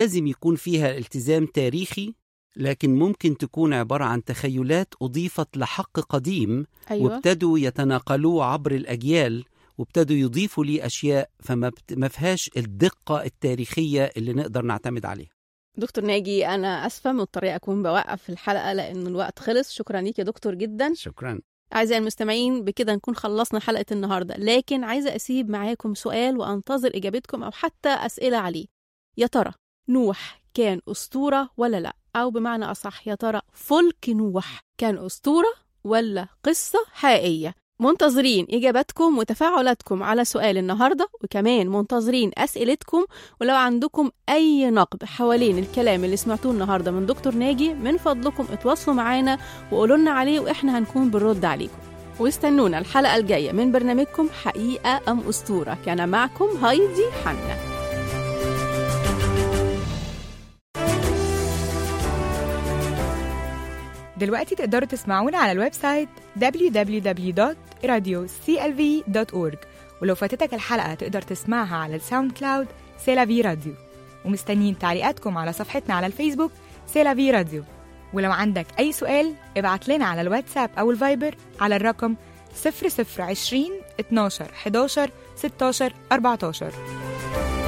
لازم يكون فيها التزام تاريخي لكن ممكن تكون عبارة عن تخيلات أضيفت لحق قديم ايوه وابتدوا يتناقلوه عبر الأجيال وابتدوا يضيفوا ليه أشياء فما بت... ما فيهاش الدقة التاريخية اللي نقدر نعتمد عليها دكتور ناجي انا اسفه مضطره اكون بوقف الحلقه لان الوقت خلص شكرا ليك يا دكتور جدا شكرا أعزائي المستمعين بكده نكون خلصنا حلقة النهاردة لكن عايزة أسيب معاكم سؤال وأنتظر إجابتكم أو حتى أسئلة عليه يا ترى نوح كان أسطورة ولا لأ أو بمعنى أصح يا ترى فلك نوح كان أسطورة ولا قصة حقيقية منتظرين إجاباتكم وتفاعلاتكم على سؤال النهاردة وكمان منتظرين أسئلتكم ولو عندكم أي نقد حوالين الكلام اللي سمعتوه النهاردة من دكتور ناجي من فضلكم اتواصلوا معانا وقولوا لنا عليه واحنا هنكون بنرد عليكم واستنونا الحلقة الجاية من برنامجكم حقيقة أم أسطورة كان معكم هايدي حنا دلوقتي تقدروا تسمعونا على الويب سايت www.radioclv.org ولو فاتتك الحلقة تقدر تسمعها على الساوند كلاود سيلافي راديو ومستنيين تعليقاتكم على صفحتنا على الفيسبوك سيلافي راديو ولو عندك أي سؤال ابعت لنا على الواتساب أو الفايبر على الرقم 0020 12 11 16 14